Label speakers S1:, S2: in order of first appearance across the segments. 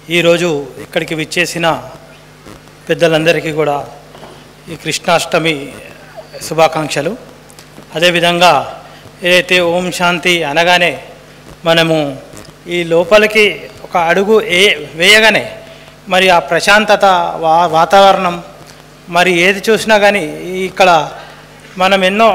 S1: ఈరోజు ఇక్కడికి విచ్చేసిన పెద్దలందరికీ కూడా ఈ కృష్ణాష్టమి శుభాకాంక్షలు అదేవిధంగా ఏదైతే ఓం శాంతి అనగానే మనము ఈ లోపలికి ఒక అడుగు ఏ వేయగానే మరి ఆ ప్రశాంతత వా వాతావరణం మరి ఏది చూసినా కానీ ఇక్కడ మనం ఎన్నో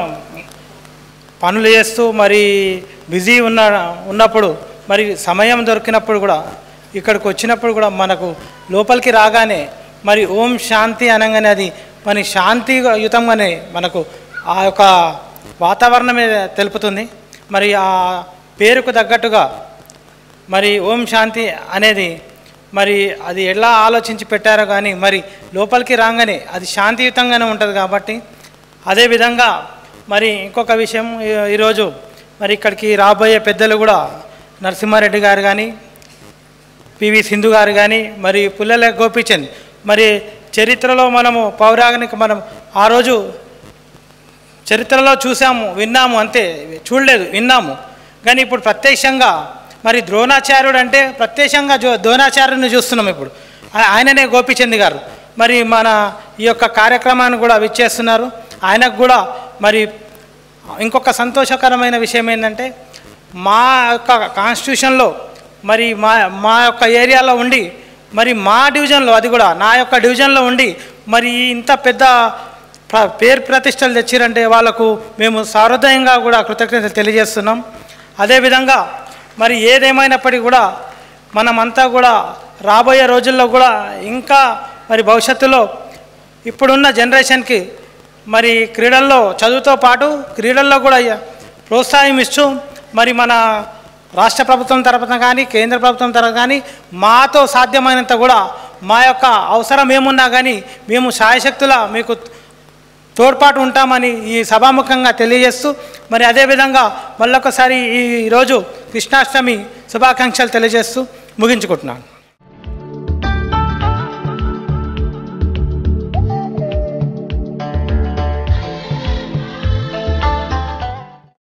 S1: పనులు చేస్తూ మరి బిజీ ఉన్న ఉన్నప్పుడు మరి సమయం దొరికినప్పుడు కూడా ఇక్కడికి వచ్చినప్పుడు కూడా మనకు లోపలికి రాగానే మరి ఓం శాంతి అనగానే అది మరి శాంతియుతంగానే మనకు ఆ యొక్క వాతావరణమే తెలుపుతుంది మరి ఆ పేరుకు తగ్గట్టుగా మరి ఓం శాంతి అనేది మరి అది ఎలా ఆలోచించి పెట్టారో కానీ మరి లోపలికి రాగానే అది శాంతియుతంగానే ఉంటుంది కాబట్టి అదేవిధంగా మరి ఇంకొక విషయం ఈ- ఈరోజు మరి ఇక్కడికి రాబోయే పెద్దలు కూడా నరసింహారెడ్డి గారు కానీ పివి సింధు గారు కానీ మరి పుల్లెల గోపీచంద్ మరి చరిత్రలో మనము పౌరాణిక మనం ఆ రోజు చరిత్రలో చూసాము విన్నాము అంతే చూడలేదు విన్నాము కానీ ఇప్పుడు ప్రత్యక్షంగా మరి ద్రోణాచార్యుడు అంటే ప్రత్యక్షంగా జో ద్రోణాచార్యుని చూస్తున్నాం ఇప్పుడు ఆ- ఆయననే గోపిచంద్ గారు మరి మన ఈ యొక్క కార్యక్రమాన్ని కూడా విచ్చేస్తున్నారు ఆయనకు కూడా మరి ఇంకొక సంతోషకరమైన విషయం ఏంటంటే మా యొక్క కాన్స్టిట్యూషన్లో మరి మా మా యొక్క ఏరియాలో ఉండి మరి మా డివిజన్లో అది కూడా నా యొక్క డివిజన్లో ఉండి మరి ఇంత పెద్ద ప్ర- పేరు ప్రతిష్టలు తెచ్చిరంటే వాళ్ళకు మేము సాహృదయంగా కూడా కృతజ్ఞతలు తెలియజేస్తున్నాం అదేవిధంగా మరి ఏదేమైనప్పటికీ కూడా మనమంతా కూడా రాబోయే రోజుల్లో కూడా ఇంకా మరి భవిష్యత్తులో ఇప్పుడున్న జనరేషన్కి మరి క్రీడల్లో చదువుతో పాటు క్రీడల్లో కూడా ప్రోత్సాహం ఇస్తూ మరి మన రాష్ట్ర ప్రభుత్వం తరపున కానీ కేంద్ర ప్రభుత్వం తరపున కానీ మాతో సాధ్యమైనంత కూడా మా యొక్క అవసరం ఏమున్నా కానీ మేము శాయశక్తుల మీకు తోడ్పాటు ఉంటామని ఈ సభాముఖంగా తెలియజేస్తూ మరి అదేవిధంగా మళ్ళొకసారి ఈ ఈరోజు కృష్ణాష్టమి శుభాకాంక్షలు తెలియజేస్తూ ముగించుకుంటున్నాను